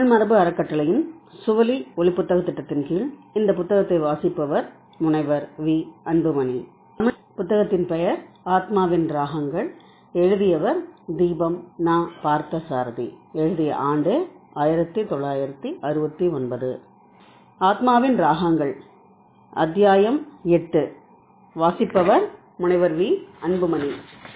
மரபு அறக்கட்டளையின் சுவலி ஒலிப்புத்தக திட்டத்தின் கீழ் இந்த புத்தகத்தை வாசிப்பவர் முனைவர் வி அன்புமணி தமிழ் புத்தகத்தின் பெயர் ஆத்மாவின் ராகங்கள் எழுதியவர் தீபம் நா பார்த்தசாரதி எழுதிய ஆண்டு ஆயிரத்தி தொள்ளாயிரத்தி அறுபத்தி ஒன்பது ஆத்மாவின் ராகங்கள் அத்தியாயம் எட்டு வாசிப்பவர் முனைவர் வி அன்புமணி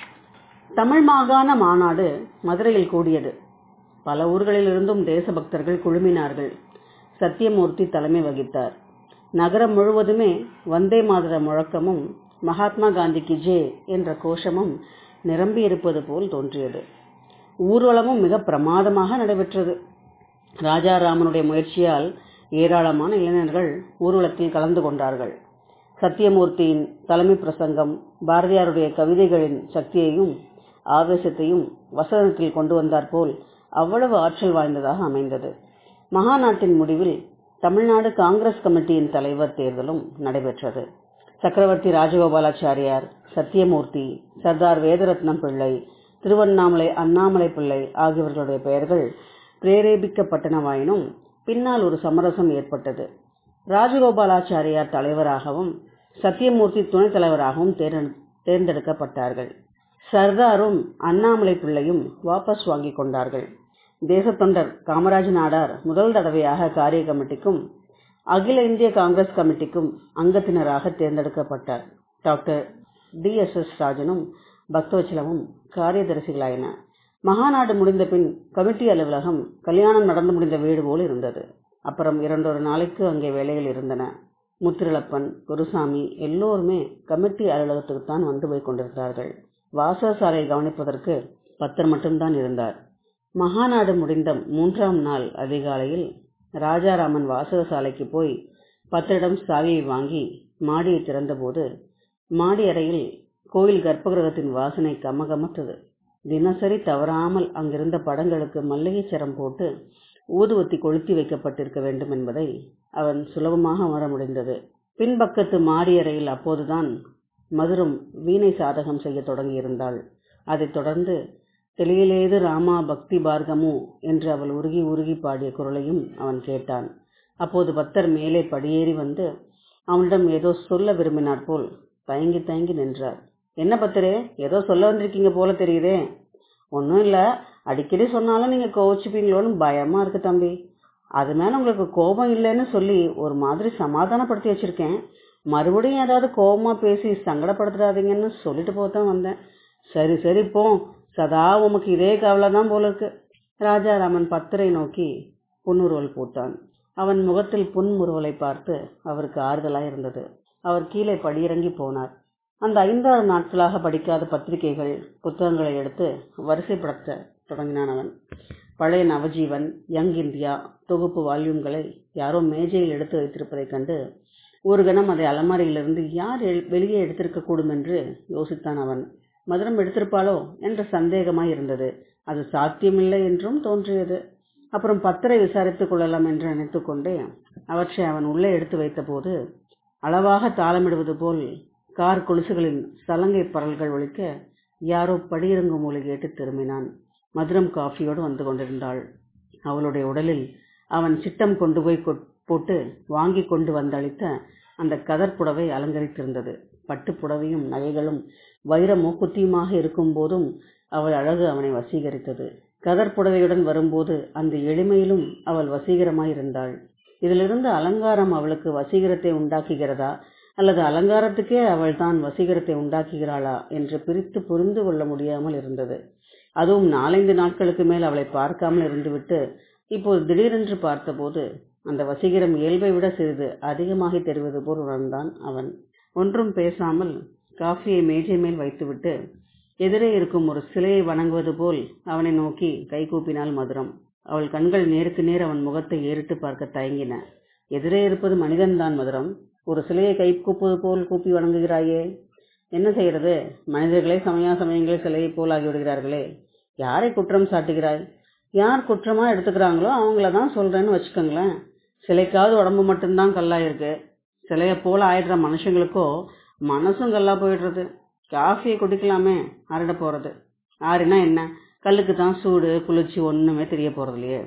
தமிழ் மாகாண மாநாடு மதுரையில் கூடியது பல ஊர்களிலிருந்தும் தேசபக்தர்கள் குழுமினார்கள் சத்தியமூர்த்தி தலைமை வகித்தார் நகரம் முழுவதுமே வந்தே மாதர முழக்கமும் மகாத்மா காந்திக்கு ஜே என்ற கோஷமும் நிரம்பி இருப்பது போல் தோன்றியது ஊர்வலமும் மிக பிரமாதமாக நடைபெற்றது ராஜாராமனுடைய முயற்சியால் ஏராளமான இளைஞர்கள் ஊர்வலத்தில் கலந்து கொண்டார்கள் சத்தியமூர்த்தியின் தலைமை பிரசங்கம் பாரதியாருடைய கவிதைகளின் சக்தியையும் ஆவேசத்தையும் வசனத்தில் கொண்டு வந்தார் போல் அவ்வளவு ஆற்றல் வாய்ந்ததாக அமைந்தது மகாநாட்டின் முடிவில் தமிழ்நாடு காங்கிரஸ் கமிட்டியின் தலைவர் தேர்தலும் நடைபெற்றது சக்கரவர்த்தி ராஜகோபாலாச்சாரியார் சத்தியமூர்த்தி சர்தார் வேதரத்னம் பிள்ளை திருவண்ணாமலை அண்ணாமலை பிள்ளை ஆகியவர்களுடைய பெயர்கள் பிரேரேபிக்கப்பட்டனவாயினும் பின்னால் ஒரு சமரசம் ஏற்பட்டது ராஜகோபாலாச்சாரியார் தலைவராகவும் சத்தியமூர்த்தி துணைத் தலைவராகவும் தேர்ந்தெடுக்கப்பட்டார்கள் சர்தாரும் அண்ணாமலை பிள்ளையும் வாபஸ் வாங்கிக் கொண்டார்கள் தேசத்தொண்டர் காமராஜ் நாடார் முதல் தடவையாக காரிய கமிட்டிக்கும் அகில இந்திய காங்கிரஸ் கமிட்டிக்கும் அங்கத்தினராக தேர்ந்தெடுக்கப்பட்டார் டாக்டர் டி எஸ் எஸ் ராஜனும் பக்தவச்சலமும் காரியதரிசிகளாயின மகாநாடு முடிந்த பின் கமிட்டி அலுவலகம் கல்யாணம் நடந்து முடிந்த வீடு போல் இருந்தது அப்புறம் இரண்டொரு நாளைக்கு அங்கே வேலைகள் இருந்தன முத்திரளப்பன் குருசாமி எல்லோருமே கமிட்டி அலுவலகத்துக்கு தான் வந்து போய் கொண்டிருந்தார்கள் வாசசாலையை கவனிப்பதற்கு பத்தர் மட்டும்தான் இருந்தார் மகாநாடு முடிந்த மூன்றாம் நாள் அதிகாலையில் ராஜாராமன் வாசகசாலைக்கு போய் பத்தரிடம் சாவியை வாங்கி மாடியை திறந்தபோது மாடி அறையில் கோயில் கர்ப்பகிரகத்தின் வாசனை கமகமத்தது தினசரி தவறாமல் அங்கிருந்த படங்களுக்கு மல்லிகை சரம் போட்டு ஊதுவத்தி கொளுத்தி வைக்கப்பட்டிருக்க வேண்டும் என்பதை அவன் சுலபமாக உணர முடிந்தது பின்பக்கத்து மாடி அறையில் அப்போதுதான் மதுரம் வீணை சாதகம் செய்ய தொடங்கியிருந்தாள் அதைத் தொடர்ந்து தெளியலேது ராமா பக்தி பார்கமு என்று அவள் உருகி உருகி பாடிய குரலையும் அவன் கேட்டான் அப்போது பக்தர் மேலே படியேறி வந்து அவனிடம் ஏதோ சொல்ல விரும்பினார் போல் தயங்கி தயங்கி நின்றார் என்ன பத்தரே ஏதோ சொல்ல வந்திருக்கீங்க போல தெரியுதே ஒன்றும் இல்லை அடிக்கடி சொன்னாலும் நீங்கள் கோவிச்சுப்பீங்களோன்னு பயமா இருக்கு தம்பி அது மேலே உங்களுக்கு கோபம் இல்லைன்னு சொல்லி ஒரு மாதிரி சமாதானப்படுத்தி வச்சிருக்கேன் மறுபடியும் ஏதாவது கோபமா பேசி சங்கடப்படுத்துறாதீங்கன்னு சொல்லிட்டு போதான் வந்தேன் சரி சரி போ சதா உமக்கு இதே கவலை தான் போல இருக்கு ராஜாராமன் பத்தரை நோக்கி புன்முறுவல் போட்டான் அவன் முகத்தில் புன்முறுவலை பார்த்து அவருக்கு ஆறுதலாய் இருந்தது அவர் கீழே படியிறங்கி போனார் அந்த ஐந்தாறு நாட்களாக படிக்காத பத்திரிகைகள் புத்தகங்களை எடுத்து வரிசைப்படுத்த தொடங்கினான் அவன் பழைய நவஜீவன் யங் இந்தியா தொகுப்பு வால்யூம்களை யாரோ மேஜையில் எடுத்து வைத்திருப்பதைக் கண்டு ஒரு கணம் அதை அலமாரியிலிருந்து யார் வெளியே எடுத்திருக்க கூடும் என்று யோசித்தான் அவன் மதுரம் எடுத்திருப்பாளோ என்ற சந்தேகமாய் இருந்தது அது சாத்தியமில்லை என்றும் தோன்றியது அப்புறம் பத்தரை விசாரித்துக் கொள்ளலாம் என்று நினைத்துக் கொண்டே அவற்றை அவன் உள்ளே எடுத்து வைத்தபோது அளவாக தாளமிடுவது போல் கார் கொலுசுகளின் சலங்கை பரல்கள் ஒழிக்க யாரோ படியிறங்கும் மொழி கேட்டு திரும்பினான் மதுரம் காஃபியோடு வந்து கொண்டிருந்தாள் அவளுடைய உடலில் அவன் சிட்டம் கொண்டு போய் போட்டு வாங்கி கொண்டு வந்தளித்த அந்த கதர் புடவை அலங்கரித்திருந்தது பட்டு புடவையும் நகைகளும் வைர மூக்குத்தியுமாக இருக்கும் போதும் அவள் அழகு அவனை வசீகரித்தது கதர் புடவையுடன் வரும்போது அந்த எளிமையிலும் அவள் வசீகரமாயிருந்தாள் இதிலிருந்து அலங்காரம் அவளுக்கு வசீகரத்தை உண்டாக்குகிறதா அல்லது அலங்காரத்துக்கே அவள் தான் வசீகரத்தை உண்டாக்குகிறாளா என்று பிரித்து புரிந்து கொள்ள முடியாமல் இருந்தது அதுவும் நாலைந்து நாட்களுக்கு மேல் அவளை பார்க்காமல் இருந்துவிட்டு இப்போது திடீரென்று பார்த்தபோது அந்த வசீகரம் இயல்பை விட சிறிது அதிகமாகி தெரிவது போல் உணர்ந்தான் அவன் ஒன்றும் பேசாமல் காஃபியை மேஜை மேல் வைத்துவிட்டு எதிரே இருக்கும் ஒரு சிலையை வணங்குவது போல் அவனை நோக்கி கைகூப்பினாள் மதுரம் அவள் கண்கள் நேருக்கு நேர் அவன் முகத்தை ஏறிட்டு பார்க்க தயங்கின எதிரே இருப்பது மனிதன்தான் மதுரம் ஒரு சிலையை கை கூப்புவது போல் கூப்பி வணங்குகிறாயே என்ன செய்யறது மனிதர்களே சமயா சமயங்களே சிலையை போல் ஆகிவிடுகிறார்களே யாரை குற்றம் சாட்டுகிறாய் யார் குற்றமா எடுத்துக்கிறாங்களோ அவங்கள தான் சொல்றேன்னு வச்சுக்கோங்களேன் சிலைக்காவது உடம்பு மட்டும்தான் கல்லா இருக்கு சிலைய போல ஆயிடுற மனுஷங்களுக்கோ மனசும் கல்லா போயிடுறது காஃபியை குடிக்கலாமே ஆறிட போறது ஆறினா என்ன கல்லுக்கு தான் சூடு குளிர்ச்சி ஒண்ணுமே தெரிய போறது இல்லையே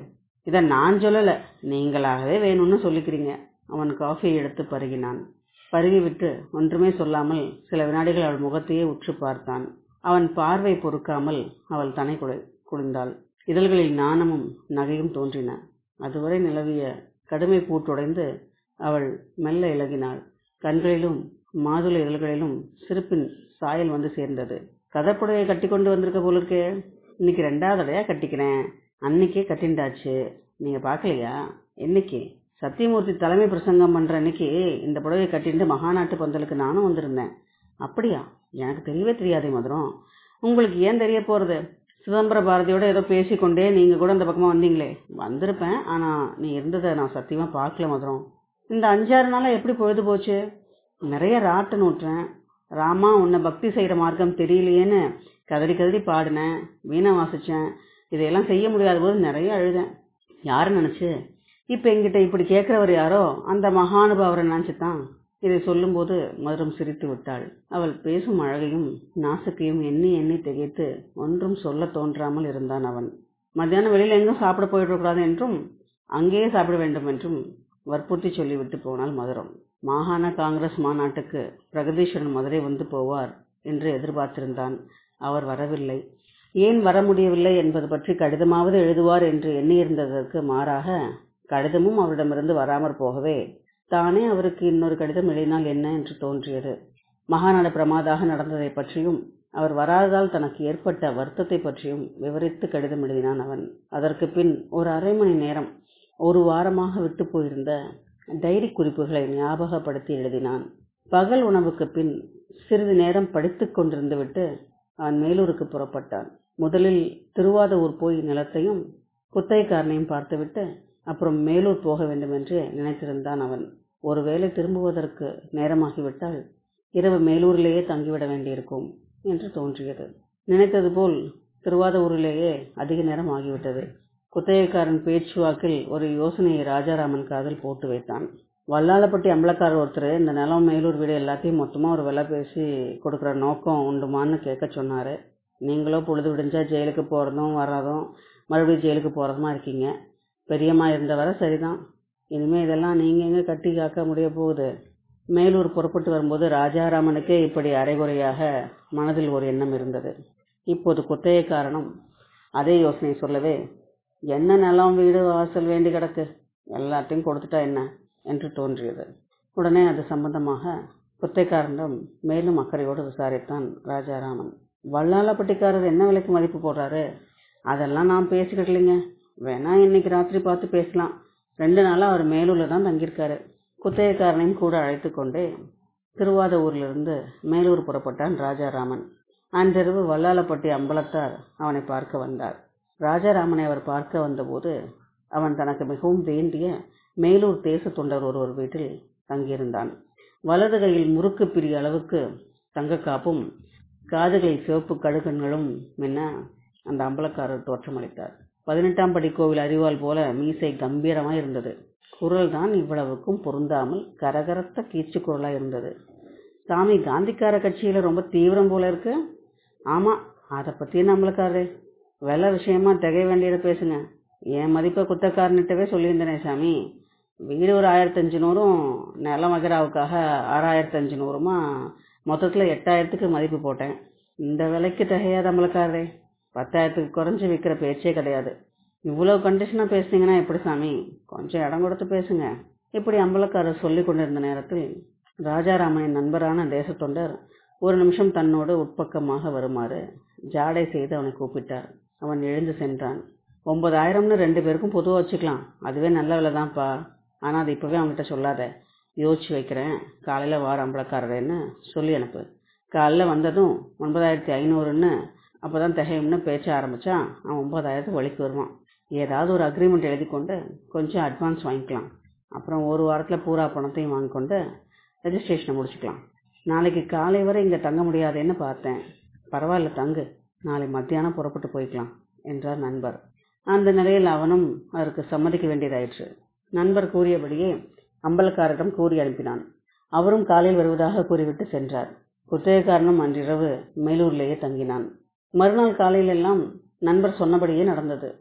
இதை நான் சொல்லல நீங்களாகவே வேணும்னு சொல்லிக்கிறீங்க அவன் காஃபியை எடுத்து பருகினான் பருகிவிட்டு ஒன்றுமே சொல்லாமல் சில வினாடிகள் அவள் முகத்தையே உற்று பார்த்தான் அவன் பார்வை பொறுக்காமல் அவள் தனை குடை குடிந்தாள் இதழ்களில் நாணமும் நகையும் தோன்றின அதுவரை நிலவிய கடுமை பூட்டுடைந்து அவள் மெல்ல இழகினாள் கண்களிலும் மாதுளை இதழ்களிலும் சிரிப்பின் சாயல் வந்து சேர்ந்தது கதப்புடையை கட்டி கொண்டு வந்திருக்க போல இருக்கே இன்னைக்கு ரெண்டாவது தடையா கட்டிக்கிறேன் அன்னைக்கே கட்டிண்டாச்சு நீங்க பாக்கலையா என்னைக்கு சத்தியமூர்த்தி தலைமை பிரசங்கம் பண்ற அன்னைக்கு இந்த புடவையை கட்டிட்டு மகாநாட்டு பந்தலுக்கு நானும் வந்திருந்தேன் அப்படியா எனக்கு தெரியவே தெரியாதே மதுரம் உங்களுக்கு ஏன் தெரிய போறது சிதம்பர பாரதியோட ஏதோ பேசிக்கொண்டே நீங்க கூட இந்த பக்கமா வந்தீங்களே வந்திருப்பேன் ஆனா நீ இருந்ததை நான் சத்தியமா பார்க்கல மதுரம் இந்த அஞ்சாறு நாளா எப்படி பொழுது போச்சு நிறைய ராட்டு நூற்றேன் ராமா உன்னை பக்தி செய்யற மார்க்கம் தெரியலையேன்னு கதறி கதறி பாடினேன் வீணை வாசிச்சேன் இதையெல்லாம் செய்ய முடியாத போது நிறைய அழுதேன் யாரு நினைச்சு இப்ப எங்கிட்ட இப்படி கேட்கிறவர் யாரோ அந்த மகானுபாவரை நினைச்சுதான் இதை சொல்லும்போது மதுரம் சிரித்து விட்டாள் அவள் பேசும் அழகையும் நாசுக்கையும் எண்ணி எண்ணி திகைத்து ஒன்றும் சொல்ல தோன்றாமல் இருந்தான் அவன் மத்தியானம் வெளியில எங்கும் சாப்பிட போயிடக்கூடாது என்றும் அங்கேயே சாப்பிட வேண்டும் என்றும் வற்புறுத்தி சொல்லிவிட்டு போனாள் மதுரம் மாகாண காங்கிரஸ் மாநாட்டுக்கு பிரகதீஸ்வரன் மதுரை வந்து போவார் என்று எதிர்பார்த்திருந்தான் அவர் வரவில்லை ஏன் வர முடியவில்லை என்பது பற்றி கடிதமாவது எழுதுவார் என்று எண்ணியிருந்ததற்கு மாறாக கடிதமும் அவரிடமிருந்து வராமற் போகவே தானே அவருக்கு இன்னொரு கடிதம் எழுதினால் என்ன என்று தோன்றியது மகாநாடு பிரமாதாக நடந்ததை பற்றியும் அவர் வராததால் தனக்கு ஏற்பட்ட வருத்தத்தை பற்றியும் விவரித்து கடிதம் எழுதினான் அவன் அதற்கு பின் ஒரு அரை மணி நேரம் ஒரு வாரமாக விட்டு போயிருந்த டைரி குறிப்புகளை ஞாபகப்படுத்தி எழுதினான் பகல் உணவுக்கு பின் சிறிது நேரம் படித்துக் கொண்டிருந்து விட்டு அவன் மேலூருக்கு புறப்பட்டான் முதலில் திருவாதூர் போய் நிலத்தையும் குத்தகைக்காரனையும் பார்த்துவிட்டு அப்புறம் மேலூர் போக வேண்டும் என்று நினைத்திருந்தான் அவன் ஒருவேளை திரும்புவதற்கு நேரமாகிவிட்டால் இரவு மேலூரிலேயே தங்கிவிட வேண்டியிருக்கும் என்று தோன்றியது நினைத்தது போல் திருவாதூரிலேயே அதிக நேரம் ஆகிவிட்டது குத்தகைக்காரன் பேச்சுவாக்கில் ஒரு யோசனையை ராஜாராமன் காதில் போட்டு வைத்தான் வல்லாளப்பட்டி அம்பலக்காரர் ஒருத்தர் இந்த நிலம் மேலூர் வீடு எல்லாத்தையும் மொத்தமா ஒரு விலை பேசி கொடுக்குற நோக்கம் உண்டுமான்னு கேட்க சொன்னாரு நீங்களோ பொழுது விடிஞ்சா ஜெயிலுக்கு போறதும் வர்றதும் மறுபடியும் ஜெயிலுக்கு போறதுமா இருக்கீங்க பெரியம்மா இருந்த வரை சரிதான் இனிமே இதெல்லாம் நீங்க எங்க கட்டி காக்க முடிய போகுது மேலூர் புறப்பட்டு வரும்போது ராஜாராமனுக்கே இப்படி அரைகுறையாக மனதில் ஒரு எண்ணம் இருந்தது இப்போது குத்தகை காரணம் அதே யோசனை சொல்லவே என்ன நிலம் வீடு வாசல் வேண்டி கிடக்கு எல்லாத்தையும் கொடுத்துட்டா என்ன என்று தோன்றியது உடனே அது சம்பந்தமாக குத்தைக்காரனிடம் மேலும் அக்கறையோடு விசாரித்தான் ராஜாராமன் வல்லாளப்பட்டிக்காரர் என்ன விலைக்கு மதிப்பு போடுறாரு அதெல்லாம் நான் பேசிக்கிடலைங்க வேணா இன்னைக்கு ராத்திரி பார்த்து பேசலாம் ரெண்டு நாளா அவர் மேலூர்ல தான் தங்கியிருக்காரு குத்தகைக்காரனையும் கூட அழைத்து கொண்டே திருவாத ஊரிலிருந்து மேலூர் புறப்பட்டான் ராஜாராமன் அன்றிரவு வல்லாளப்பட்டி அம்பலத்தார் அவனை பார்க்க வந்தார் ராஜாராமனை அவர் பார்க்க வந்தபோது அவன் தனக்கு மிகவும் வேண்டிய மேலூர் தேச தொண்டர் ஒருவர் வீட்டில் தங்கியிருந்தான் வலது கையில் முறுக்கு பிரிய அளவுக்கு தங்கக்காப்பும் காதுகளில் சிவப்பு கடுகண்களும் மின்ன அந்த அம்பலக்காரர் தோற்றமளித்தார் பதினெட்டாம் படி கோவில் அறிவால் போல மீசை கம்பீரமாய் இருந்தது குரல் தான் இவ்வளவுக்கும் பொருந்தாமல் கரகரத்த கீச்சு குரலா இருந்தது சாமி காந்திக்கார கட்சியில ரொம்ப தீவிரம் போல இருக்கு ஆமா அதை பத்தி நம்மளுக்காரு வெள்ள விஷயமா திகை வேண்டியதை பேசுங்க என் மதிப்பை குத்தக்காரன்கிட்டவே சொல்லியிருந்தேனே சாமி வீடு ஒரு ஆயிரத்தி அஞ்சு நூறும் நிலம் வகராவுக்காக ஆறாயிரத்தி அஞ்சு நூறுமா மொத்தத்துல எட்டாயிரத்துக்கு மதிப்பு போட்டேன் இந்த விலைக்கு திகையாத நம்மளுக்காரே பத்தாயிரத்துக்கு குறைஞ்சு விற்கிற பேச்சே கிடையாது இவ்வளவு கண்டிஷனா பேசுனீங்கன்னா எப்படி சாமி கொஞ்சம் இடம் கொடுத்து பேசுங்க இப்படி அம்பலக்காரர் சொல்லி கொண்டிருந்த நேரத்தில் ராஜாராமனின் நண்பரான தேசத்தொண்டர் ஒரு நிமிஷம் தன்னோடு உட்பக்கமாக வருமாறு ஜாடை செய்து அவனை கூப்பிட்டார் அவன் எழுந்து சென்றான் ஒன்பதாயிரம்னு ரெண்டு பேருக்கும் பொதுவாக வச்சுக்கலாம் அதுவே நல்ல விலை தான்ப்பா ஆனா அது இப்பவே அவன்கிட்ட சொல்லாத யோசிச்சு வைக்கிறேன் காலையில வார அம்பலக்காரரேன்னு சொல்லி அனுப்பு காலைல வந்ததும் ஒன்பதாயிரத்தி ஐநூறுன்னு அப்பதான் திகையும்னு பேச்ச ஆரம்பிச்சான் அவன் ஒன்பதாயிரத்துக்கு வழிக்கு வருவான் ஏதாவது ஒரு அக்ரிமெண்ட் எழுதி கொண்டு கொஞ்சம் அட்வான்ஸ் வாங்கிக்கலாம் அப்புறம் ஒரு வாரத்துல பூரா பணத்தையும் வாங்கிக்கொண்டு ரெஜிஸ்ட்ரேஷனை முடிச்சுக்கலாம் நாளைக்கு காலை வரை இங்க தங்க முடியாதுன்னு பார்த்தேன் பரவாயில்ல தங்கு நாளை மத்தியானம் புறப்பட்டு போய்க்கலாம் என்றார் நண்பர் அந்த நிலையில் அவனும் அதற்கு சம்மதிக்க வேண்டியதாயிற்று நண்பர் கூறியபடியே அம்பலக்காரரிடம் கூறி அனுப்பினான் அவரும் காலையில் வருவதாக கூறிவிட்டு சென்றார் குத்தகைக்காரனும் அன்றிரவு மேலூர்லேயே தங்கினான் மறுநாள் காலையிலெல்லாம் நண்பர் சொன்னபடியே நடந்தது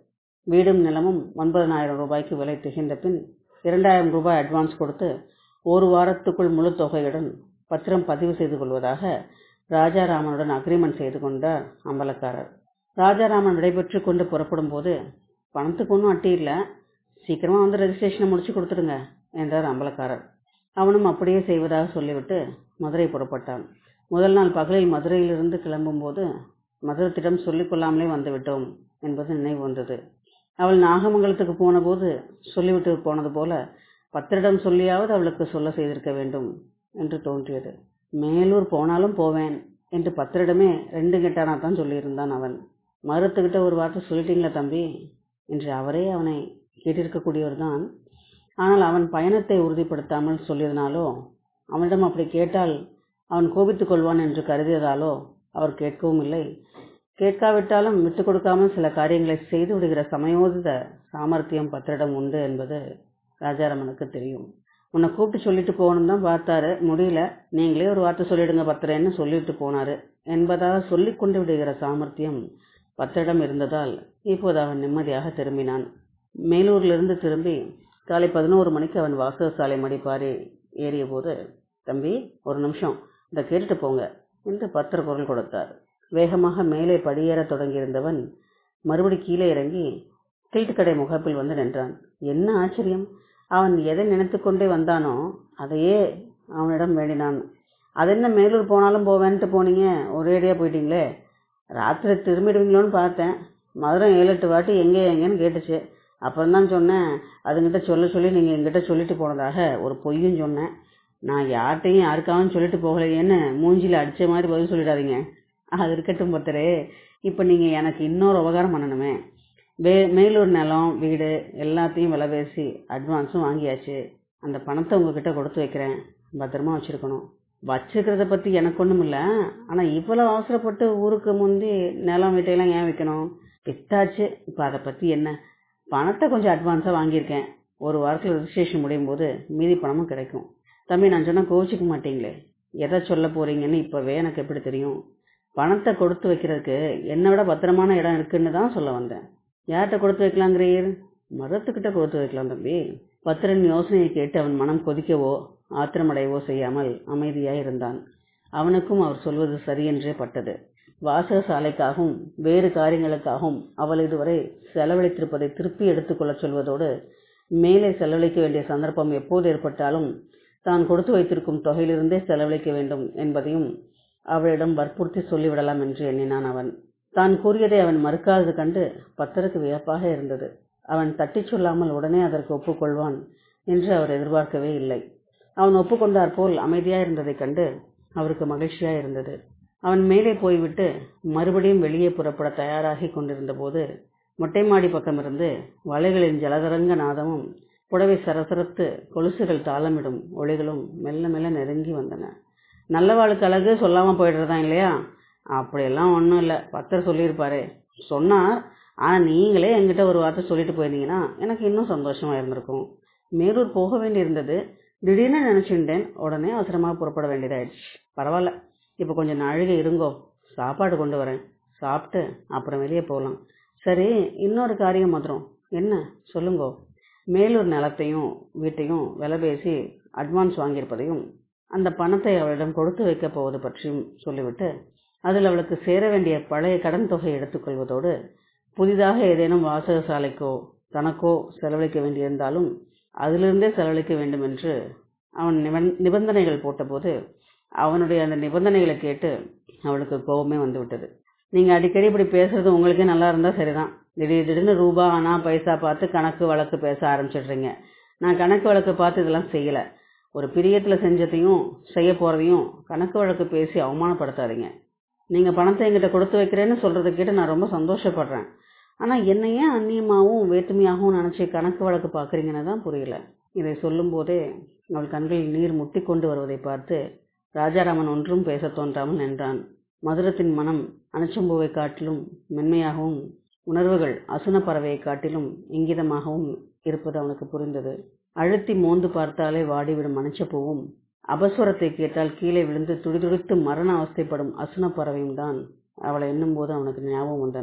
வீடும் நிலமும் ஒன்பதனாயிரம் ரூபாய்க்கு விலை திகைந்த பின் இரண்டாயிரம் ரூபாய் அட்வான்ஸ் கொடுத்து ஒரு வாரத்துக்குள் முழு தொகையுடன் பத்திரம் பதிவு செய்து கொள்வதாக ராஜாராமனுடன் அக்ரிமெண்ட் செய்து கொண்டார் அம்பலக்காரர் ராஜாராமன் விடைபெற்று கொண்டு புறப்படும் போது பணத்துக்கு ஒன்றும் அட்டி இல்லை சீக்கிரமா வந்து ரெஜிஸ்ட்ரேஷனை முடிச்சு கொடுத்துடுங்க என்றார் அம்பலக்காரர் அவனும் அப்படியே செய்வதாக சொல்லிவிட்டு மதுரை புறப்பட்டான் முதல் நாள் பகலில் மதுரையிலிருந்து கிளம்பும்போது மதுரத்திடம் சொல்லிக் கொள்ளாமலே வந்துவிட்டோம் என்பது நினைவு வந்தது அவள் நாகமங்கலத்துக்கு போன போது சொல்லிவிட்டு போனது போல பத்திரிடம் சொல்லியாவது அவளுக்கு சொல்ல செய்திருக்க வேண்டும் என்று தோன்றியது மேலூர் போனாலும் போவேன் என்று பத்திரிடமே ரெண்டு கெட்டானா தான் சொல்லியிருந்தான் அவன் மருத்துக்கிட்ட ஒரு வார்த்தை சொல்லிட்டீங்களா தம்பி என்று அவரே அவனை கேட்டிருக்கக்கூடியவர் தான் ஆனால் அவன் பயணத்தை உறுதிப்படுத்தாமல் சொல்லியதனாலோ அவனிடம் அப்படி கேட்டால் அவன் கோபித்துக் கொள்வான் என்று கருதியதாலோ அவர் கேட்கவும் இல்லை கேட்காவிட்டாலும் விட்டுக் கொடுக்காமல் சில காரியங்களை செய்து விடுகிற சமயோதித சாமர்த்தியம் பத்திரிடம் உண்டு என்பது ராஜாராமனுக்கு தெரியும் உன்னை கூப்பிட்டு சொல்லிட்டு போகணும் தான் பார்த்தாரு முடியல நீங்களே ஒரு வார்த்தை சொல்லிடுங்க பத்திரன்னு சொல்லிட்டு போனாரு என்பதாக சொல்லிக் கொண்டு விடுகிற சாமர்த்தியம் பத்திரிடம் இருந்ததால் இப்போது அவன் நிம்மதியாக திரும்பினான் மேலூரிலிருந்து திரும்பி காலை பதினோரு மணிக்கு அவன் வாசக சாலை மடிப்பாரி ஏறிய போது தம்பி ஒரு நிமிஷம் இதை கேட்டுட்டு போங்க என்று பத்திர குரல் கொடுத்தார் வேகமாக மேலே படியேற தொடங்கியிருந்தவன் மறுபடி கீழே இறங்கி கில்ட் கடை முகப்பில் வந்து நின்றான் என்ன ஆச்சரியம் அவன் எதை நினைத்து கொண்டே வந்தானோ அதையே அவனிடம் வேண்டினான் அதென்ன மேலூர் போனாலும் போவேன்ட்டு போனீங்க ஒரேடியாக போயிட்டீங்களே ராத்திரி திரும்பிடுவீங்களோன்னு பார்த்தேன் மதுரை ஏழு எட்டு வாட்டி எங்கே எங்கேன்னு கேட்டுச்சு அப்புறம் தான் சொன்னேன் அதுங்கிட்ட சொல்ல சொல்லி நீங்கள் எங்கிட்ட சொல்லிட்டு போனதாக ஒரு பொய்யும் சொன்னேன் நான் யார்கிட்டையும் யாருக்காவும் சொல்லிட்டு போகலையேன்னு மூஞ்சியில் அடித்த மாதிரி பதில் சொல்லிடாதீங்க அது இருக்கட்டும் பத்தரே இப்போ நீங்கள் எனக்கு இன்னொரு உபகாரம் பண்ணணுமே வே மேலூர் நிலம் வீடு எல்லாத்தையும் விலை பேசி அட்வான்ஸும் வாங்கியாச்சு அந்த பணத்தை உங்ககிட்ட கொடுத்து வைக்கிறேன் பத்திரமா வச்சுருக்கணும் வச்சுக்கிறத பற்றி எனக்கு ஒன்றும் இல்லை ஆனால் இவ்வளோ அவசரப்பட்டு ஊருக்கு முந்தி நிலம் வீட்டையெல்லாம் ஏன் வைக்கணும் வித்தாச்சு இப்போ அதை பற்றி என்ன பணத்தை கொஞ்சம் அட்வான்ஸாக வாங்கியிருக்கேன் ஒரு வாரத்தில் ரெஜிஸ்ட்ரேஷன் முடியும் போது மீதி பணமும் கிடைக்கும் தம்பி நான் சொன்னால் கோவிச்சிக்க மாட்டீங்களே எதை சொல்ல போறீங்கன்னு இப்போவே எனக்கு எப்படி தெரியும் பணத்தை கொடுத்து வைக்கிறதுக்கு என்னை விட பத்திரமான இடம் இருக்குன்னு தான் சொல்ல வந்தேன் யார்கிட்ட கொடுத்து வைக்கலாங்கிறீர் மரத்துக்கிட்ட கொடுத்து வைக்கலாம் தம்பி பத்திரன் யோசனையை கேட்டு அவன் மனம் கொதிக்கவோ ஆத்திரமடையவோ செய்யாமல் அமைதியாய் இருந்தான் அவனுக்கும் அவர் சொல்வது சரியென்றே பட்டது வாசக சாலைக்காகவும் வேறு காரியங்களுக்காகவும் அவள் இதுவரை செலவழித்திருப்பதை திருப்பி எடுத்துக்கொள்ளச் சொல்வதோடு மேலே செலவழிக்க வேண்டிய சந்தர்ப்பம் எப்போது ஏற்பட்டாலும் தான் கொடுத்து வைத்திருக்கும் தொகையிலிருந்தே செலவழிக்க வேண்டும் என்பதையும் அவளிடம் வற்புறுத்தி சொல்லிவிடலாம் என்று எண்ணினான் அவன் தான் கூறியதை அவன் மறுக்காதது கண்டு பத்தருக்கு வியப்பாக இருந்தது அவன் தட்டிச் சொல்லாமல் உடனே அதற்கு ஒப்புக்கொள்வான் என்று அவர் எதிர்பார்க்கவே இல்லை அவன் ஒப்புக்கொண்டார் போல் அமைதியாயிருந்ததைக் கண்டு அவருக்கு மகிழ்ச்சியாய் இருந்தது அவன் மேலே போய்விட்டு மறுபடியும் வெளியே புறப்பட தயாராகி கொண்டிருந்த போது மொட்டை மாடி பக்கமிருந்து வலைகளின் ஜலதரங்க நாதமும் புடவை சரசரத்து கொலுசுகள் தாளமிடும் ஒளிகளும் மெல்ல மெல்ல நெருங்கி வந்தன நல்லவாளுக்கு அழகு சொல்லாம போயிடுறதா இல்லையா அப்படியெல்லாம் ஒன்றும் இல்லை பத்தர் சொல்லியிருப்பாரே சொன்னார் ஆனால் நீங்களே என்கிட்ட ஒரு வார்த்தை சொல்லிட்டு போயிருந்தீங்கன்னா எனக்கு இன்னும் சந்தோஷமா இருந்திருக்கும் மேலூர் போக வேண்டியிருந்தது திடீர்னு நினச்சிட்டேன் உடனே அவசரமாக புறப்பட வேண்டியதாயிடுச்சு பரவாயில்ல இப்போ கொஞ்சம் நாழிகை இருங்கோ சாப்பாடு கொண்டு வரேன் சாப்பிட்டு அப்புறம் வெளியே போகலாம் சரி இன்னொரு காரியம் மாத்திரம் என்ன சொல்லுங்கோ மேலூர் நிலத்தையும் வீட்டையும் விலை பேசி அட்வான்ஸ் வாங்கியிருப்பதையும் அந்த பணத்தை அவளிடம் கொடுத்து வைக்கப் போவது பற்றியும் சொல்லிவிட்டு அதில் அவளுக்கு சேர வேண்டிய பழைய கடன் தொகை எடுத்துக்கொள்வதோடு புதிதாக ஏதேனும் வாசக சாலைக்கோ தனக்கோ செலவழிக்க வேண்டியிருந்தாலும் அதிலிருந்தே செலவழிக்க வேண்டும் என்று அவன் நிபந் நிபந்தனைகள் போட்டபோது அவனுடைய அந்த நிபந்தனைகளை கேட்டு அவளுக்கு கோபமே வந்து விட்டது நீங்க அடிக்கடி இப்படி பேசுறது உங்களுக்கே நல்லா இருந்தா சரிதான் திடீர் திடீர்னு ரூபா ஆனா பைசா பார்த்து கணக்கு வழக்கு பேச ஆரம்பிச்சிடுறீங்க நான் கணக்கு வழக்கு பார்த்து இதெல்லாம் செய்யல ஒரு பிரியத்துல செஞ்சதையும் செய்ய போறதையும் கணக்கு வழக்கு பேசி அவமானப்படுத்தாதீங்க நீங்க பணத்தை என்கிட்ட கொடுத்து வைக்கிறேன்னு சொல்றதை கேட்டு நான் ரொம்ப சந்தோஷப்படுறேன் ஆனா என்ன ஏன் அந்நியமாகவும் வேற்றுமையாகவும் நினைச்சு கணக்கு வழக்கு பாக்குறீங்கன்னு தான் புரியல இதை சொல்லும் போதே அவள் கண்களில் நீர் முட்டி கொண்டு வருவதை பார்த்து ராஜாராமன் ஒன்றும் பேசத் தோன்றாமல் நின்றான் மதுரத்தின் மனம் அனச்சம்பூவை காட்டிலும் மென்மையாகவும் உணர்வுகள் அசுன பறவையை காட்டிலும் இங்கிதமாகவும் இருப்பது அவனுக்கு புரிந்தது அழுத்தி மோந்து பார்த்தாலே வாடிவிடும் மனச்சப்பூவும் அபஸ்வரத்தை கேட்டால் கீழே விழுந்து துடிதுடித்து மரண அவஸ்தைப்படும் அசுன பறவையும் தான் அவளை எண்ணும்போது அவனுக்கு ஞாபகம் வந்தன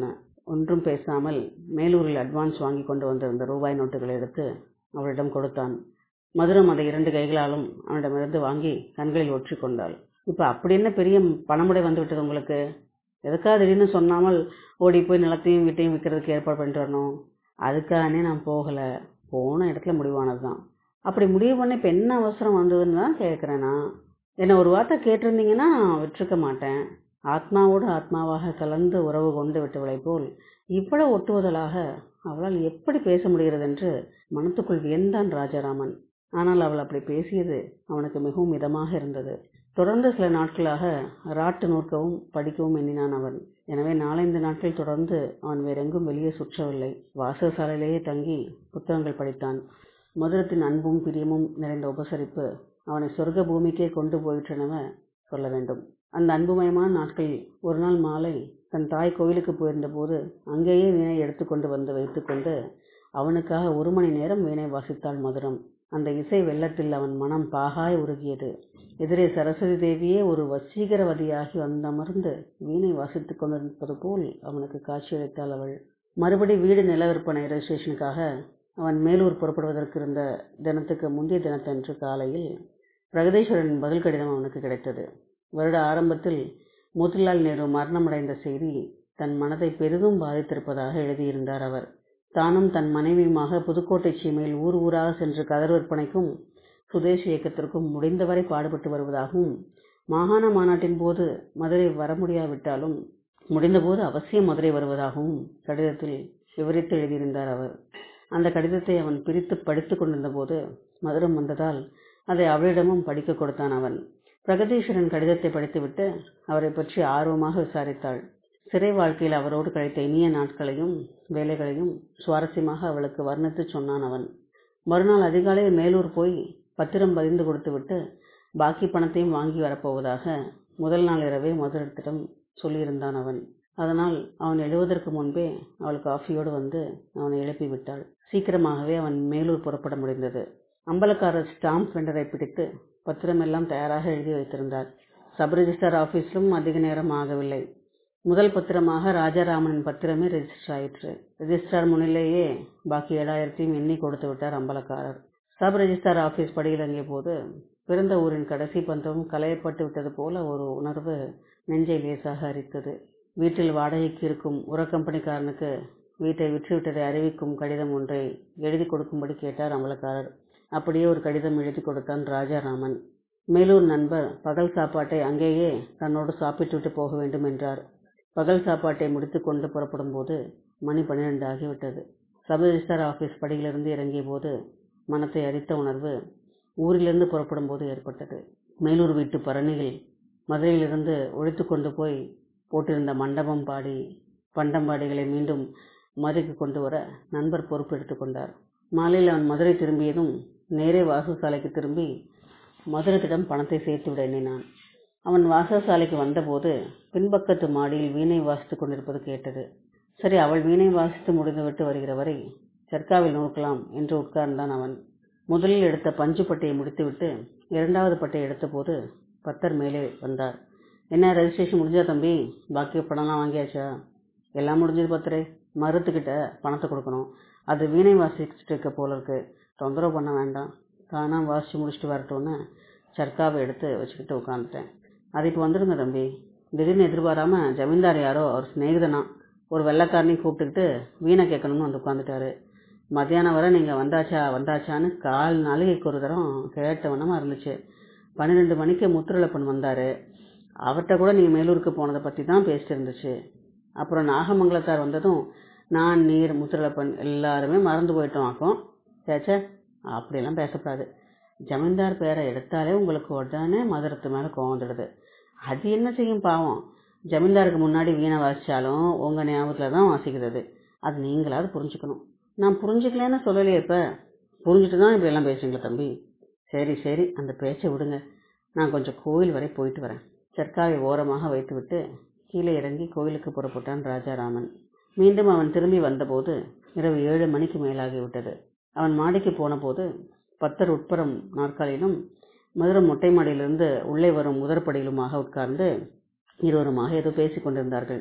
ஒன்றும் பேசாமல் மேலூரில் அட்வான்ஸ் வாங்கி கொண்டு வந்திருந்த ரூபாய் நோட்டுகளை எடுத்து அவளிடம் கொடுத்தான் மதுரம் அதை இரண்டு கைகளாலும் அவனிடமிருந்து வாங்கி கண்களில் ஒற்றி கொண்டாள் இப்ப அப்படி என்ன பெரிய பணமுடை வந்து விட்டது உங்களுக்கு எதுக்காக திடீர்னு சொன்னாமல் ஓடி போய் நிலத்தையும் வீட்டையும் விற்கிறதுக்கு ஏற்பாடு பண்ணிட்டு வரணும் அதுக்காகனே நான் போகல போன இடத்துல முடிவானதுதான் அப்படி முடிவு பண்ண இப்ப என்ன அவசரம் வந்ததுன்னு தான் கேட்கிறேன் நான் என்ன ஒரு வார்த்தை கேட்டிருந்தீங்கன்னா விட்டுருக்க மாட்டேன் ஆத்மாவோடு ஆத்மாவாக கலந்து உறவு கொண்டு விட்டவளை போல் இவ்வளவு ஒட்டுவதலாக அவளால் எப்படி பேச முடிகிறது என்று மனத்துக்குள் வியந்தான் ராஜாராமன் ஆனால் அவள் அப்படி பேசியது அவனுக்கு மிகவும் இதமாக இருந்தது தொடர்ந்து சில நாட்களாக ராட்டு நூற்கவும் படிக்கவும் எண்ணினான் அவன் எனவே நாலைந்து நாட்கள் தொடர்ந்து அவன் வேறெங்கும் வெளியே சுற்றவில்லை வாசசாலையிலேயே தங்கி புத்தகங்கள் படித்தான் மதுரத்தின் அன்பும் பிரியமும் நிறைந்த உபசரிப்பு அவனை சொர்க்க பூமிக்கே கொண்டு போயிற்றெனவ சொல்ல வேண்டும் அந்த அன்புமயமான நாட்களில் ஒரு நாள் மாலை தன் தாய் கோவிலுக்கு போயிருந்த போது அங்கேயே வீணை எடுத்துக்கொண்டு வந்து வைத்துக்கொண்டு அவனுக்காக ஒரு மணி நேரம் வீணை வாசித்தாள் மதுரம் அந்த இசை வெள்ளத்தில் அவன் மனம் பாகாய் உருகியது எதிரே சரஸ்வதி தேவியே ஒரு வசீகரவதியாகி வந்தமர்ந்து வீணை வாசித்துக் கொண்டிருப்பது போல் அவனுக்கு காட்சியளித்தாள் அவள் மறுபடி வீடு நில விற்பனை ரெஜிஸ்ட்ரேஷனுக்காக அவன் மேலூர் புறப்படுவதற்கு இருந்த தினத்துக்கு முந்தைய தினத்தன்று காலையில் பிரகதீஸ்வரனின் பதில் கடிதம் அவனுக்கு கிடைத்தது வருட ஆரம்பத்தில் மோதிலால் நேரு மரணமடைந்த செய்தி தன் மனதை பெரிதும் பாதித்திருப்பதாக எழுதியிருந்தார் அவர் தானும் தன் மனைவியுமாக புதுக்கோட்டை சீமையில் ஊர் ஊராக சென்று கதர் விற்பனைக்கும் சுதேஷ் இயக்கத்திற்கும் முடிந்தவரை பாடுபட்டு வருவதாகவும் மாகாண மாநாட்டின் போது மதுரை வர முடியாவிட்டாலும் முடிந்தபோது அவசியம் மதுரை வருவதாகவும் கடிதத்தில் விவரித்து எழுதியிருந்தார் அவர் அந்த கடிதத்தை அவன் பிரித்து படித்துக் கொண்டிருந்த போது மதுரம் வந்ததால் அதை அவளிடமும் படிக்க கொடுத்தான் அவன் பிரகதீஸ்வரன் கடிதத்தை படித்துவிட்டு அவரை பற்றி ஆர்வமாக விசாரித்தாள் சிறை வாழ்க்கையில் அவரோடு கழித்த இனிய நாட்களையும் வேலைகளையும் சுவாரஸ்யமாக அவளுக்கு வர்ணித்து சொன்னான் அவன் மறுநாள் அதிகாலையில் மேலூர் போய் பத்திரம் பதிந்து கொடுத்துவிட்டு பாக்கி பணத்தையும் வாங்கி வரப்போவதாக முதல் நாள் இரவே மதுரத்திடம் சொல்லியிருந்தான் அவன் அதனால் அவன் எழுவதற்கு முன்பே அவள் காஃபியோடு வந்து அவனை எழுப்பி விட்டாள் சீக்கிரமாகவே அவன் மேலூர் புறப்பட முடிந்தது அம்பலக்காரர் ஸ்டாம்ப் வெண்டரை பிடித்து பத்திரமெல்லாம் தயாராக எழுதி வைத்திருந்தார் சப் ரிஜிஸ்டர் ஆபீஸிலும் அதிக நேரம் ஆகவில்லை முதல் பத்திரமாக ராஜாராமனின் பத்திரமே ரெஜிஸ்டர் ஆயிற்று ரெஜிஸ்ட்ரார் முன்னிலேயே பாக்கி ஏழாயிரத்தையும் எண்ணி கொடுத்து விட்டார் அம்பலக்காரர் சப் ரெஜிஸ்டார் ஆபீஸ் படியில் இறங்கிய போது பிறந்த ஊரின் கடைசி பந்தம் களையப்பட்டு விட்டது போல ஒரு உணர்வு நெஞ்சை லேசாக அரித்தது வீட்டில் வாடகைக்கு இருக்கும் உர கம்பெனிக்காரனுக்கு வீட்டை விற்றுவிட்டதை அறிவிக்கும் கடிதம் ஒன்றை எழுதி கொடுக்கும்படி கேட்டார் அமலக்காரர் அப்படியே ஒரு கடிதம் எழுதி கொடுத்தான் ராஜாராமன் மேலூர் நண்பர் பகல் சாப்பாட்டை அங்கேயே தன்னோடு சாப்பிட்டுவிட்டு போக வேண்டும் என்றார் பகல் சாப்பாட்டை முடித்துக்கொண்டு புறப்படும் போது மணி பன்னிரண்டு ஆகிவிட்டது சப் ரிஜிஸ்டார் ஆபீஸ் படியிலிருந்து இறங்கிய போது மனத்தை அரித்த உணர்வு ஊரிலிருந்து புறப்படும் போது ஏற்பட்டது மேலூர் வீட்டு பரணியில் மதுரையிலிருந்து ஒழித்து கொண்டு போய் போட்டிருந்த மண்டபம் பாடி பண்டம்பாடிகளை மீண்டும் மதுரைக்கு கொண்டு வர நண்பர் பொறுப்பு எடுத்துக்கொண்டார் மாலையில் அவன் மதுரை திரும்பியதும் நேரே வாசசாலைக்கு திரும்பி மதுரத்திடம் பணத்தை சேர்த்து விட எண்ணினான் அவன் வாசசாலைக்கு வந்தபோது பின்பக்கத்து மாடியில் வீணை வாசித்துக் கொண்டிருப்பது கேட்டது சரி அவள் வீணை வாசித்து முடிந்துவிட்டு வருகிற வரை சர்க்காவில் நோக்கலாம் என்று உட்கார்ந்தான் அவன் முதலில் எடுத்த பஞ்சு பட்டையை முடித்துவிட்டு இரண்டாவது பட்டையை எடுத்தபோது பத்தர் மேலே வந்தார் என்ன ரெஜிஸ்ட்ரேஷன் முடிஞ்சா தம்பி பாக்கி பணம்லாம் வாங்கியாச்சா எல்லாம் முடிஞ்சது பத்தரே மருத்துக்கிட்ட பணத்தை கொடுக்கணும் அது வீணை வாசிச்சுட்டு இருக்க போல இருக்கு தொந்தரவு பண்ண வேண்டாம் தானா வாசிச்சு முடிச்சுட்டு வரட்டும்னு சர்க்காவை எடுத்து வச்சுக்கிட்டு உட்காந்துட்டேன் அது இப்போ வந்துடுங்க தம்பி திடீர்னு எதிர்பாராம ஜமீன்தார் யாரோ அவர் சிநேகிதனா ஒரு வெள்ளைக்காரனையும் கூப்பிட்டுக்கிட்டு வீணை கேட்கணும்னு வந்து உட்காந்துட்டாரு மத்தியானம் வரை நீங்கள் வந்தாச்சா வந்தாச்சான்னு கால் நாளைக்கு ஒரு தரம் கேட்ட வண்ணமாக இருந்துச்சு பன்னிரெண்டு மணிக்கு முத்துரலப்பன் வந்தார் அவர்கிட்ட கூட நீங்கள் மேலூருக்கு போனதை பற்றி தான் பேசிட்டு இருந்துச்சு அப்புறம் நாகமங்கலத்தார் வந்ததும் நான் நீர் முத்துரலப்பன் எல்லாருமே மறந்து போயிட்டோம் ஆக்கும் சேச்சே அப்படியெல்லாம் பேசக்கூடாது ஜமீன்தார் பேரை எடுத்தாலே உங்களுக்கு உடனே மதுரத்து மேலே கோவம் வந்துடுது அது என்ன செய்யும் பாவம் ஜமீன்தாருக்கு முன்னாடி வீணை வாசிச்சாலும் உங்கள் ஞாபகத்தில் தான் வாசிக்கிறது அது நீங்களாவது புரிஞ்சுக்கணும் நான் புரிஞ்சுக்கலன்னு சொல்லலையே இப்போ புரிஞ்சுட்டு தான் இப்படி எல்லாம் பேசுறீங்களா தம்பி சரி சரி அந்த பேச்சை விடுங்க நான் கொஞ்சம் கோயில் வரை போயிட்டு வரேன் சர்க்காவை ஓரமாக வைத்துவிட்டு கீழே இறங்கி கோயிலுக்கு புறப்பட்டான் ராஜாராமன் மீண்டும் அவன் திரும்பி வந்தபோது இரவு ஏழு மணிக்கு மேலாகிவிட்டது அவன் மாடிக்கு போனபோது பத்தர் உட்புறம் நாற்காலியிலும் மதுரம் மொட்டை மாடியிலிருந்து உள்ளே வரும் முதற்படியிலுமாக உட்கார்ந்து இருவருமாக ஏதோ பேசிக் கொண்டிருந்தார்கள்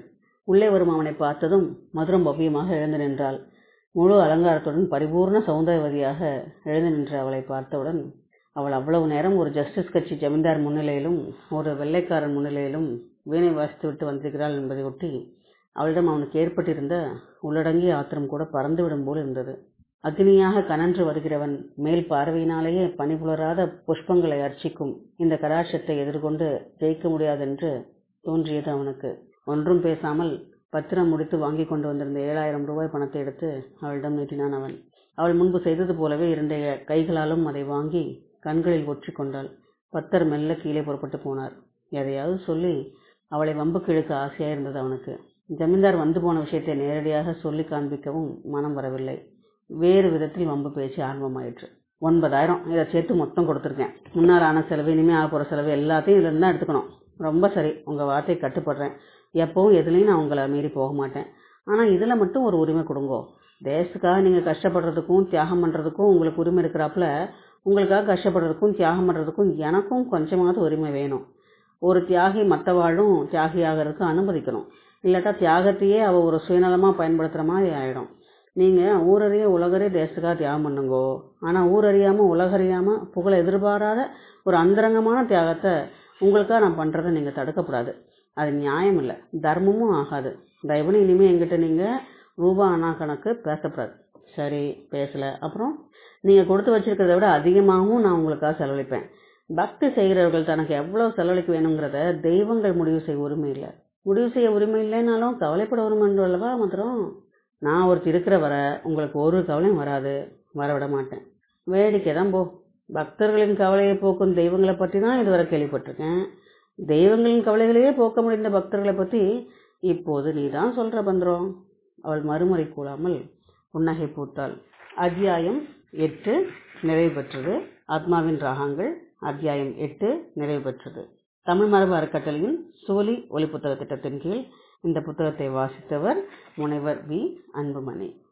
உள்ளே வரும் அவனை பார்த்ததும் மதுரம் பவ்யமாக எழுந்து நின்றாள் முழு அலங்காரத்துடன் பரிபூர்ண சௌந்தர்யவதியாக எழுந்து நின்ற அவளை பார்த்தவுடன் அவள் அவ்வளவு நேரம் ஒரு ஜஸ்டிஸ் கட்சி ஜமீன்தார் முன்னிலையிலும் ஒரு வெள்ளைக்காரன் முன்னிலையிலும் வீணை வாசித்து விட்டு வந்திருக்கிறாள் என்பதை ஒட்டி அவளிடம் அவனுக்கு ஏற்பட்டிருந்த உள்ளடங்கிய ஆத்திரம் கூட பறந்துவிடும் போல் இருந்தது அக்னியாக கனன்று வருகிறவன் மேல் பார்வையினாலேயே பனிபுலராத புஷ்பங்களை அர்ச்சிக்கும் இந்த கடாட்சத்தை எதிர்கொண்டு ஜெயிக்க முடியாதென்று தோன்றியது அவனுக்கு ஒன்றும் பேசாமல் பத்திரம் முடித்து வாங்கி கொண்டு வந்திருந்த ஏழாயிரம் ரூபாய் பணத்தை எடுத்து அவளிடம் நீட்டினான் அவன் அவள் முன்பு செய்தது போலவே இரண்டு கைகளாலும் அதை வாங்கி கண்களில் ஒற்றி கொண்டாள் பத்தர் மெல்ல கீழே புறப்பட்டு போனார் எதையாவது சொல்லி அவளை வம்புக்கு இழுக்க ஆசையாக இருந்தது அவனுக்கு ஜமீன்தார் வந்து போன விஷயத்தை நேரடியாக சொல்லி காண்பிக்கவும் மனம் வரவில்லை வேறு விதத்தில் வம்பு பேச்சு ஆரம்பமாயிற்று ஒன்பதாயிரம் இதை சேர்த்து மொத்தம் கொடுத்துருக்கேன் முன்னால் ஆன செலவு இனிமேல் ஆக போகிற செலவு எல்லாத்தையும் இதில் தான் எடுத்துக்கணும் ரொம்ப சரி உங்கள் வார்த்தை கட்டுப்படுறேன் எப்பவும் எதுலேயும் நான் உங்களை மீறி போக மாட்டேன் ஆனால் இதில் மட்டும் ஒரு உரிமை கொடுங்கோ தேசத்துக்காக நீங்கள் கஷ்டப்படுறதுக்கும் தியாகம் பண்ணுறதுக்கும் உங்களுக்கு உரிமை இருக்கிறாப்புல உங்களுக்காக கஷ்டப்படுறதுக்கும் தியாகம் பண்ணுறதுக்கும் எனக்கும் கொஞ்சமாவது உரிமை வேணும் ஒரு தியாகி மற்றவாழும் தியாகி ஆகிறதுக்கு அனுமதிக்கணும் இல்லாட்டா தியாகத்தையே அவள் ஒரு சுயநலமாக பயன்படுத்துகிற மாதிரி ஆகிடும் நீங்கள் ஊரறிய உலகறிய தேசத்துக்காக தியாகம் பண்ணுங்கோ ஆனால் ஊரறியாமல் உலகறியாமல் புகழ எதிர்பாராத ஒரு அந்தரங்கமான தியாகத்தை உங்களுக்காக நான் பண்ணுறதை நீங்கள் தடுக்கப்படாது அது நியாயம் இல்லை தர்மமும் ஆகாது தயவுன்னு இனிமேல் எங்கிட்ட நீங்கள் ரூபா அண்ணா கணக்கு பேசக்கூடாது சரி பேசலை அப்புறம் நீங்கள் கொடுத்து வச்சிருக்கிறத விட அதிகமாகவும் நான் உங்களுக்காக செலவழிப்பேன் பக்தி செய்கிறவர்கள் தனக்கு எவ்வளோ செலவழிக்க வேணுங்கிறத தெய்வங்கள் முடிவு செய்ய உரிமை இல்லை முடிவு செய்ய உரிமை இல்லைனாலும் கவலைப்பட உரிமை அல்லவா மாத்திரம் நான் ஒருத்தர் இருக்கிற வர உங்களுக்கு ஒரு கவலையும் வராது வரவிட மாட்டேன் வேடிக்கை தான் போ பக்தர்களின் கவலையை போக்கும் தெய்வங்களை பற்றி தான் இதுவரை கேள்விப்பட்டிருக்கேன் தெய்வங்களின் கவலைகளையே போக்க முடிந்த பக்தர்களை பற்றி இப்போது நீ தான் சொல்கிற பந்திரம் அவள் மறுமுறை கூடாமல் புன்னகை பூத்தாள் அத்தியாயம் எட்டு நிறைவு பெற்றது ஆத்மாவின் ராகங்கள் அத்தியாயம் எட்டு நிறைவு பெற்றது தமிழ் மரபு அறக்கட்டளையின் சோலி ஒளி புத்தக திட்டத்தின் கீழ் இந்த புத்தகத்தை வாசித்தவர் முனைவர் வி அன்புமணி